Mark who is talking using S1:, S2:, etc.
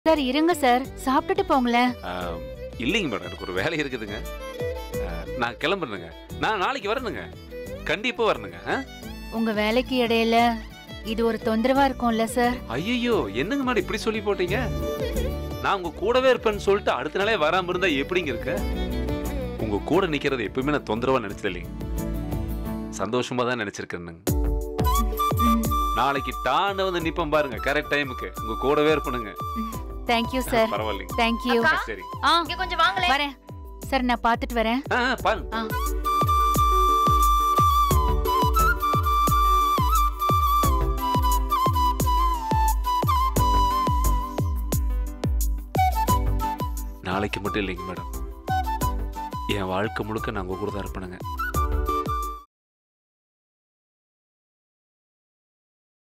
S1: Sir இருங்க sir சாப்பிட்டுட்டு போங்களேன்
S2: ஆம், இல்லைங்க மேடம் எனக்கு ஒரு வேலை இருக்குதுங்க ஆ, நான் கிளம்புறேனுங்க நான் நாளைக்கு வரணுங்க கண்டிப்பா வரணுங்க ஆ?
S1: உங்க வேலைக்கு இடையில இது ஒரு தொந்தரவா இருக்கும்ல சார்
S2: ஐயையோ என்னங்க மேடம் இப்படி சொல்லி போட்டீங்க நான் உங்க கூடவே இருப்பேன்னு சொல்லிட்டு அடுத்த நாளே வராம இருந்தா எப்படிங்க இருக்க உங்க கூட நிக்கிறது எப்பவுமே நான் தொந்தரவா நினைச்சது இல்லைங்க சந்தோஷமா தான் நினைச்சிருக்கேனுங்க
S1: ம்,
S2: நாளைக்கு டான்னு வந்து நிப்பேன் பாருங்க கரெக்ட் டைமுக்கு உங்க கூடவே இருப்பணுங்க
S1: தேங்க்யூ சார்
S2: பரவாயில்லைங்க
S1: தேங்க்யூ
S3: அக்கா.
S2: சரி
S1: ஆ
S3: இங்க கொஞ்சம் வாங்களேன்
S1: வரேன் சார் நான் பார்த்துட்டு வரேன்
S2: ஆ ஆ, பாருங்க
S1: ஆ
S2: நாளைக்கு மட்டும் இல்லைங்க மேடம் என் வாழ்க்கை முழுக்க நான் உங்க கூட தான் இருப்பேனுங்க